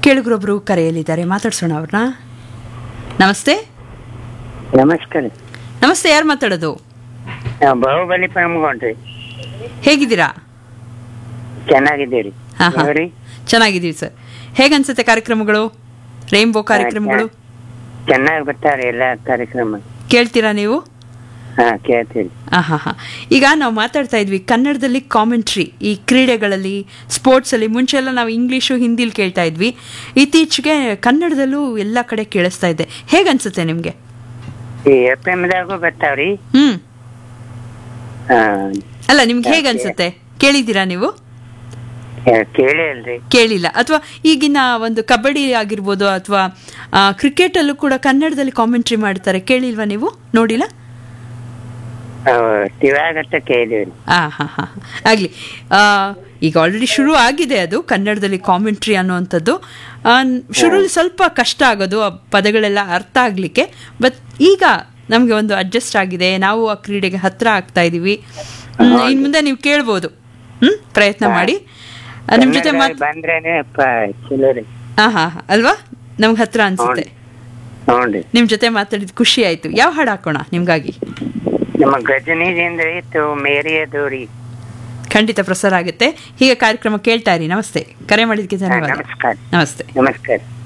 ಕೇಳುಗರೊಬ್ರು ಕರೆಯಲಿದ್ದಾರೆ ಮಾತಾಡ್ಸೋಣ ಅವ್ರನ್ನ ನಮಸ್ತೆ ನಮಸ್ಕಾರ ನಮಸ್ತೆ ಯಾರು ಮಾತಾಡೋದು ನಾವು ಬಾಹುಬಲಿ ಪ್ರಮುಖನ್ರಿ ಹೇಗಿದ್ದೀರಾ ಚೆನ್ನಾಗಿದ್ದೀರಿ ಹಾ, ಹಾ. ನೀವ್ರಿ? ಚೆನ್ನಾಗಿದ್ದೀವಿ ಸರ್ ಹೇಗನ್ಸುತ್ತೆ ಕಾರ್ಯಕ್ರಮಗಳು ರೇನ್ಬೋ ಕಾರ್ಯಕ್ರಮಗಳು ಚೆನ್ನಾಗಿ ಬರ್ತಾರೆ ಎಲ್ಲ ಕಾರ್ಯಕ್ರಮ ಕೇಳ್ತೀರಾ ನೀವು ಹಾ ಕೇಳ್ತೀರಿ ಆ, ಹಾ ಹಾ ಈಗ ನಾವು ಮಾತಾಡ್ತಾ ಇದ್ವಿ ಕನ್ನಡದಲ್ಲಿ ಕಾಮೆಂಟ್ರಿ ಈ ಕ್ರೀಡೆಗಳಲ್ಲಿ ಸ್ಪೋರ್ಟ್ಸಲ್ಲಿ ಮುಂಚೆ ಎಲ್ಲ ನಾವು ಇಂಗ್ಲೀಷು ಹಿಂದಿಲಿ ಕೇಳ್ತಾ ಇದ್ವಿ ಇತ್ತೀಚೆಗೆ ಕನ್ನಡದಲ್ಲೂ ಎಲ್ಲ ಕಡೆ ಕೇಳಿಸ್ತಾ ಇದೆ ಹೇಗನ್ಸುತ್ತೆ ನಿಮಗೆ ಈ ಎಫ್ ಎಮ್ ದಾಗೂ ಬರ್ತಾವ್ರಿ ಹ್ಮ್ ಹಾ ಅಲ್ಲ ನಿಮ್ಗೆ ಹೇಗನ್ಸುತ್ತೆ ಕೇಳಿದ್ದೀರಾ ನೀವು ಕೇಳಿ ಅಲ್ರಿ ಕೇಳಿಲ್ಲ ಅಥವಾ ಈಗಿನ ಒಂದು ಕಬಡ್ಡಿ ಆಗಿರ್ಬೋದು ಅಥವಾ ಕ್ರಿಕೆಟಲ್ಲೂ ಕೂಡ ಕನ್ನಡದಲ್ಲಿ ಕಾಮೆಂಟ್ರಿ ಮಾಡ್ತಾರೆ ಕೇಳಿಲ್ವಾ ನೀವು ನೋಡಿಲ್ಲ ತಿವಾಗತ್ತ ಕೇಳಿದ್ರಿ ಆ ಹಾ ಹಾ ಆಗಲಿ ಈಗ ಆಲ್ರೆಡಿ ಶುರು ಆಗಿದೆ ಅದು ಕನ್ನಡದಲ್ಲಿ ಕಾಮೆಂಟ್ರಿ ಅನ್ನುವಂಥದ್ದು ಶುರುಲಿ ಸ್ವಲ್ಪ ಕಷ್ಟ ಆಗೋದು ಆ ಪದಗಳೆಲ್ಲ ಅರ್ಥ ಆಗಲಿಕ್ಕೆ ಬಟ್ ಈಗ ನಮಗೆ ಒಂದು ಅಡ್ಜಸ್ಟ್ ಆಗಿದೆ ನಾವು ಆ ಕ್ರೀಡೆಗೆ ಹತ್ರ ಆಗ್ತಾ ಇದ್ದೀವಿ ಇನ್ನು ಮುಂದೆ ನೀವು ಕೇಳ್ಬೋದು ಹ್ಞೂ ಪ್ರಯತ್ನ ಮಾಡಿ ನಿಮ್ಮ ಜೊತೆ ಮಾತ್ ಕನ್ನಡ ಬಂದ್ರೇನೆ ಪ- ಚಲೋ ರೀ ಹಾಂ ಹಾಂ ಅಲ್ವಾ ನಮ್ಗೆ ಹತ್ರ ಅನ್ಸುತ್ತೆ ಹ್ಞೂನ್ರಿ ನಿಮ್ಮ ಜೊತೆ ಮಾತಾಡಿದ ಖುಷಿ ಆಯಿತು ಯಾವ ಹಾಡು ಹಾಕೋಣ ನಿಮಗಾಗಿ ನಮ್ಮ ಗಜನಿದಿಂದ ಇತ್ತು ಮೇರಿಯದು ರೀ ಖಂಡಿತ ಪ್ರಸಾರ ಆಗುತ್ತೆ ಹೀಗೆ ಕಾರ್ಯಕ್ರಮ ಕೇಳ್ತಾ ಇರಿ ನಮಸ್ತೆ ಕರೆ ಮಾಡಿದ್ದಕ್ಕೆ ಹಾ, ಧನ್ಯವಾದ ನಮಸ್ಕಾರ ನಮಸ್ತೆ ನಮಸ್ಕಾರ